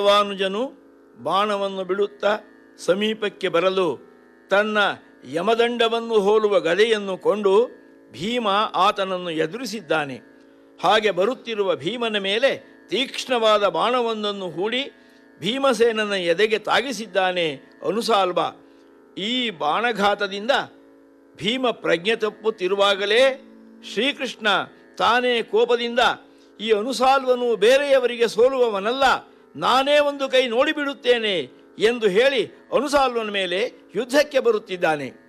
ವಾನುಜನು ಬಾಣವನ್ನು ಬಿಡುತ್ತಾ ಸಮೀಪಕ್ಕೆ ಬರಲು ತನ್ನ ಯಮದಂಡವನ್ನು ಹೋಲುವ ಗದೆಯನ್ನು ಕೊಂಡು ಭೀಮ ಆತನನ್ನು ಎದುರಿಸಿದ್ದಾನೆ ಹಾಗೆ ಬರುತ್ತಿರುವ ಭೀಮನ ಮೇಲೆ ತೀಕ್ಷ್ಣವಾದ ಬಾಣವೊಂದನ್ನು ಹೂಡಿ ಭೀಮಸೇನನ ಎದೆಗೆ ತಾಗಿಸಿದ್ದಾನೆ ಅನುಸಾಲ್ವ ಈ ಬಾಣಘಾತದಿಂದ ಭೀಮ ಪ್ರಜ್ಞೆ ತಪ್ಪುತ್ತಿರುವಾಗಲೇ ಶ್ರೀಕೃಷ್ಣ ತಾನೇ ಕೋಪದಿಂದ ಈ ಅನುಸಾಲ್ವನು ಬೇರೆಯವರಿಗೆ ಸೋಲುವವನಲ್ಲ ನಾನೇ ಒಂದು ಕೈ ನೋಡಿಬಿಡುತ್ತೇನೆ ಎಂದು ಹೇಳಿ ಅನುಸಾಲ್ವನ ಮೇಲೆ ಯುದ್ಧಕ್ಕೆ ಬರುತ್ತಿದ್ದಾನೆ